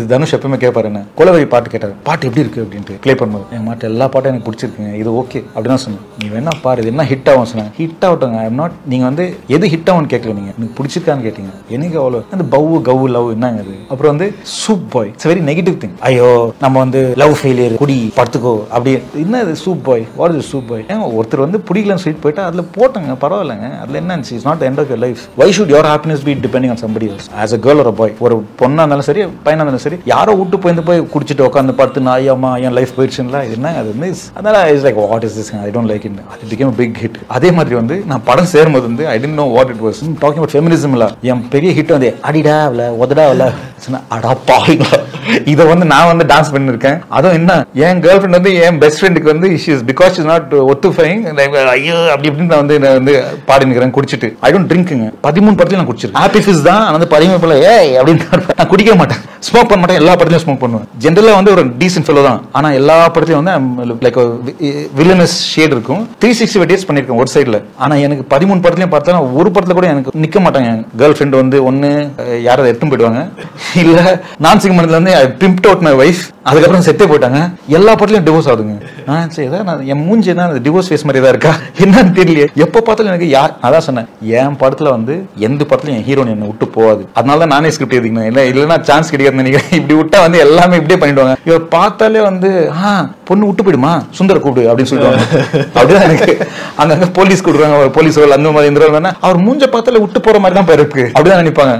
இது தனுஷ் எப்பவுமே கேட்பாரு என்ன குலவரி பாட்டு கேட்டாரு பாட்டு எப்படி இருக்கு அப்படின்ட்டு ப்ளே பண்ணும்போது என் மாட்டு எல்லா பாட்டும் எனக்கு பிடிச்சிருக்குங்க இது ஓகே அப்படின்னு சொன்னேன் நீ வேணா பாரு இது என்ன ஹிட் ஆகும் சொன்னேன் ஹிட் ஆகட்டுங்க ஐம் நாட் நீங்க வந்து எது ஹிட் ஆகும்னு கேட்கல நீங்க எனக்கு பிடிச்சிருக்கான்னு கேட்டீங்க எனக்கு அவ்வளோ அந்த பவு கவு லவ் என்னங்க அது அப்புறம் வந்து soup boy it's very negative thing ஐயோ நம்ம வந்து லவ் ஃபெயிலியர் குடி படுத்துக்கோ அப்படி என்ன இது soup boy what is soup boy ஏங்க ஒருத்தர் வந்து பிடிக்கலன்னு சொல்லிட்டு போயிட்டா அதில் போட்டங்க பரவாயில்லைங்க அதில் என்ன is not end of your life why should your happiness be depending on somebody else as a girl ஒரு பாய் ஒரு பொண்ணா இருந்தாலும் சரி பையனா இருந்தாலும் சரி யாரோ விட்டு போய் போய் குடிச்சிட்டு உட்காந்து படுத்து நான் ஐயாமா என் லைஃப் போயிடுச்சுங்களா இது என்ன அது மிஸ் அதனால is like what is this I don't like it அது பிகேம் பிக் ஹிட் அதே மாதிரி வந்து நான் படம் சேரும்போது வந்து I didn't know what it was talking about feminism இல்ல என் பெரிய ஹிட் வந்து அடிடா இல்ல உதடா இல்ல சொன்னா அடா பாவிங்களா இதை வந்து நான் வந்து டான்ஸ் பண்ணிருக்கேன் அதுவும் என்ன என் கேர்ள் ஃப்ரெண்ட் வந்து என் பெஸ்ட் ஃப்ரெண்டுக்கு வந்து இஸ் பிகாஸ் இஸ் நாட் ஒத்துஃபைங் ஐயோ அப்படி இப்படின்னு நான் வந்து நான் வந்து பாடி நிற்கிறேன் குடிச்சிட்டு ஐ டோன்ட் ட்ரிங்க்குங்க பதிமூணு படத்துல நான் குடிச்சிருக்கேன் ஹாப்பி ஃபிஸ் தான் ஆனா வந்து பதிமூணு படம் ஏய் அப்படின்னு நான் குடிக்க மாட்டேன் ஸ்மோக் பண்ண மாட்டேன் எல்லா படத்துலயும் ஸ்மோக் பண்ணுவேன் ஜென்ரலா வந்து ஒரு டீசென்ட் ஃபெலோ தான் ஆனா எல்லா படத்துலயும் வந்து லைக் வில்லனஸ் ஷேட் இருக்கும் த்ரீ சிக்ஸ்டி டேஸ் பண்ணிருக்கேன் ஒரு சைடுல ஆனா எனக்கு பதிமூணு படத்துலயும் பார்த்தா ஒரு படத்துல கூட எனக்கு நிக்க மாட்டாங்க கேர்ள் ஃப்ரெண்ட் வந்து ஒன்னு அஹ், யாராவது எடுத்துன்னு போயிடுவாங்க இல்ல நான் சிங்கமனத்துல வந்து I pimped out my wife அதுக்கப்புறம் செத்தே போயிட்டாங்க எல்லா படத்துலயும் டிவோர்ஸ் ஆகுதுங்க நான் சரி ஏதாவது நான் என் மூஞ்சி என்ன டிவோர்ஸ் ஃபேஸ் மாதிரி தான் இருக்கா என்னன்னு தெரியல எப்போ பார்த்தாலும் எனக்கு யார் அதான் சொன்னேன் என் படத்துல வந்து எந்த படத்துலயும் என் ஹீரோன் என்னை விட்டு போகாது அதனால தான் நானே ஸ்கிரிப்ட் எழுதிக்கணும் இல்லை இல்லைன்னா சான்ஸ் கிடைக்காதுன்னு நினைக்கிறேன் இப்படி விட்டா வந்து எல்லாமே இப்படியே பண்ணிடுவாங்க இவர் பார்த்தாலே வந்து ஆ பொண்ணு விட்டு போயிடுமா சுந்தர கூப்பிடு அப்படின்னு சொல்லிடுவாங்க அப்படிதான் எனக்கு அங்கங்க போலீஸ் கூப்பிடுறாங்க ஒரு போலீஸ் ரோல் அந்த மாதிரி இந்த ரோல் வேணா அவர் மூஞ்ச பார்த்தாலே விட்டு போற மாதிரி தான் இருக்கு அப்படிதான் நினைப்பாங்க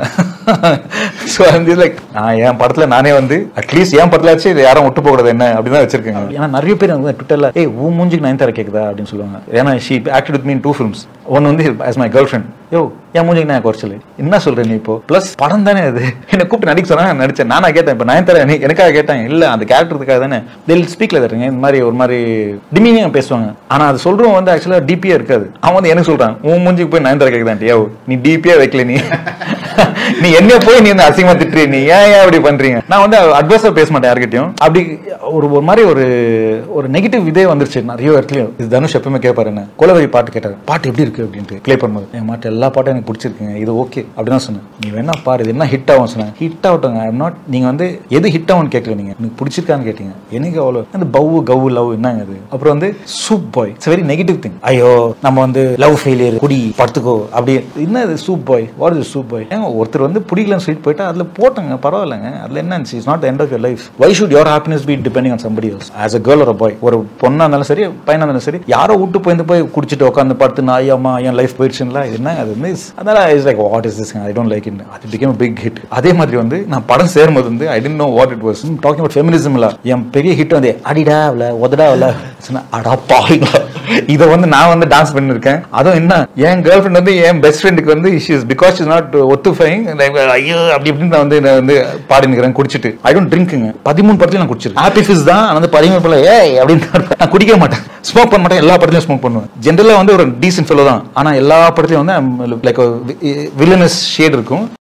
ஸோ வந்து லைக் நான் என் படத்துல நானே வந்து அட்லீஸ்ட் என் படத்துலாச்சும் இது யாரும் விட்டு போகிறது என்ன அப்படின்னு தான் வச்சிருக்கேங்க ஏன்னா நிறைய பேர் வந்து ட்விட்டர்ல ஏய் உன் மூஞ்சிக்கு நயன்தாரா கேக்குதா அப்படின்னு சொல்லுவாங்க ஏன்னா she acted with me in two films ஒன்னு வந்து as மை கேர்ள் ஃப்ரெண்ட் யோ என் மூஞ்சிக்கு நான் குறைச்சல் என்ன சொல்ற நீ இப்போ ப்ளஸ் படம் தானே அது என்ன கூப்பிட்டு நடிக்க சொன்னா நான் நடிச்சேன் நானா கேட்டேன் இப்போ நயன்தாரா நீ எனக்காக கேட்டேன் இல்ல அந்த கேரக்டருக்காக தானே தில் ஸ்பீக்ல தருங்க இந்த மாதிரி ஒரு மாதிரி டிமினியா பேசுவாங்க ஆனா அது சொல்றவன் வந்து ஆக்சுவலா டிபியா இருக்காது அவன் வந்து எனக்கு சொல்றான் உன் மூஞ்சிக்கு போய் நயன்தாரா கேக்குதான் யோ நீ டிபியா வைக்கல நீ நீ என்ன போய் நீ வந்து அசிங்கமா திட்டுறீ நீ ஏன் ஏன் அப்படி பண்றீங்க நான் வந்து அட்வைஸா பேச மாட்டேன் யார்கிட்டயும் அப்படி ஒரு ஒரு மாதிரி ஒரு ஒரு நெகட்டிவ் இதே வந்துருச்சு நிறைய இடத்துலயும் இது தனுஷ் எப்பவுமே கேட்பாரு என்ன குலவரி பாட்டு கேட்டாரு பாட்டு எப்படி இருக்கு அப்படின்ட்டு ப்ளே பண்ணும்போது என் மாட்டு எல்லா பாட்டும் எனக்கு பிடிச்சிருக்குங்க இது ஓகே அப்படின்னு தான் சொன்னேன் நீ வேணா பாரு இது என்ன ஹிட் ஆகும் சொன்னேன் ஹிட் ஆகட்டுங்க ஐம் நாட் நீங்க வந்து எது ஹிட் ஆகும்னு கேட்கல நீங்க எனக்கு பிடிச்சிருக்கான்னு கேட்டீங்க எனக்கு அவ்வளோ அந்த பவு கவு லவ் என்னங்க அது அப்புறம் வந்து soup boy it's very negative thing ஐயோ நம்ம வந்து லவ் ஃபெயிலியர் குடி படுத்துக்கோ அப்படி என்ன இது soup boy what is soup boy ஏங்க ஒருத்தர் வந்து பிடிக்கலன்னு சொல்லிட்டு போயிட்டா அதுல போட்டங்க பரவாயில்லைங்க அதுல என்ன is not end of your life why should your happiness be depending on somebody else as a girl ஒரு பாய் ஒரு பொண்ணா இருந்தாலும் சரி பையனா இருந்தாலும் சரி யாரோ விட்டு போய் போய் குடிச்சிட்டு உட்காந்து படுத்து நான் ஐயாமா என் லைஃப் போயிடுச்சுங்களா இது என்ன அது மிஸ் அதனால is like what is this I don't like it அது பிகேம் பிக் ஹிட் அதே மாதிரி வந்து நான் படம் சேரும்போது வந்து I didn't know what it was talking about feminism இல்ல என் பெரிய ஹிட் வந்து அடிடா இல்ல உதடா இல்ல சொன்னா அடா பாவிங்களா இதை வந்து நான் வந்து டான்ஸ் பண்ணிருக்கேன் அதுவும் என்ன என் கேர்ள் ஃப்ரெண்ட் வந்து என் பெஸ்ட் ஃப்ரெண்டுக்கு வந்து இஸ் பிகாஸ் இஸ் நாட் ஒத்துஃபைங் ஐயோ அப்படி இப்படின்னு நான் வந்து நான் வந்து பாடி நிற்கிறேன் குடிச்சிட்டு ஐ டோன்ட் ட்ரிங்க்குங்க பதிமூணு படத்துல நான் குடிச்சிருக்கேன் ஹாப்பி ஃபிஸ் தான் ஆனா வந்து பதிமூணு படம் ஏய் அப்படின்னு நான் குடிக்க மாட்டேன் ஸ்மோக் பண்ண மாட்டேன் எல்லா படத்துலயும் ஸ்மோக் பண்ணுவேன் ஜென்ரலா வந்து ஒரு டீசென்ட் ஃபெலோ தான் ஆனா எல்லா படத்துலயும் வந்து லைக் வில்லனஸ் ஷேட் இருக்கும்